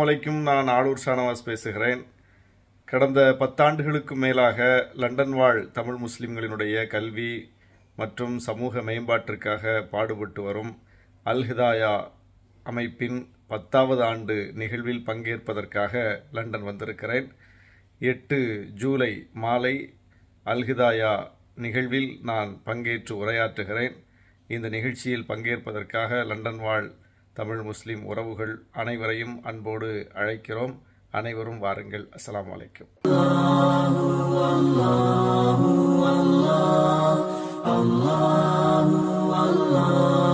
வலைக்கும் நான் ஆளூர் ஷானவாஸ் பேசுகிறேன் கடந்த பத்தாண்டுகளுக்கு மேலாக லண்டன் வாழ் தமிழ் முஸ்லிம்களினுடைய கல்வி மற்றும் சமூக மேம்பாட்டிற்காக பாடுபட்டு வரும் அல் ஹிதாயா அமைப்பின் பத்தாவது ஆண்டு நிகழ்வில் பங்கேற்பதற்காக லண்டன் வந்திருக்கிறேன் எட்டு ஜூலை மாலை அல் ஹிதாயா நிகழ்வில் நான் பங்கேற்று உரையாற்றுகிறேன் இந்த நிகழ்ச்சியில் பங்கேற்பதற்காக லண்டன் வாழ் தமிழ் முஸ்லிம் உறவுகள் அனைவரையும் அன்போடு அழைக்கிறோம் அனைவரும் வாருங்கள் அஸ்ஸலாமு அலைக்கும் Allah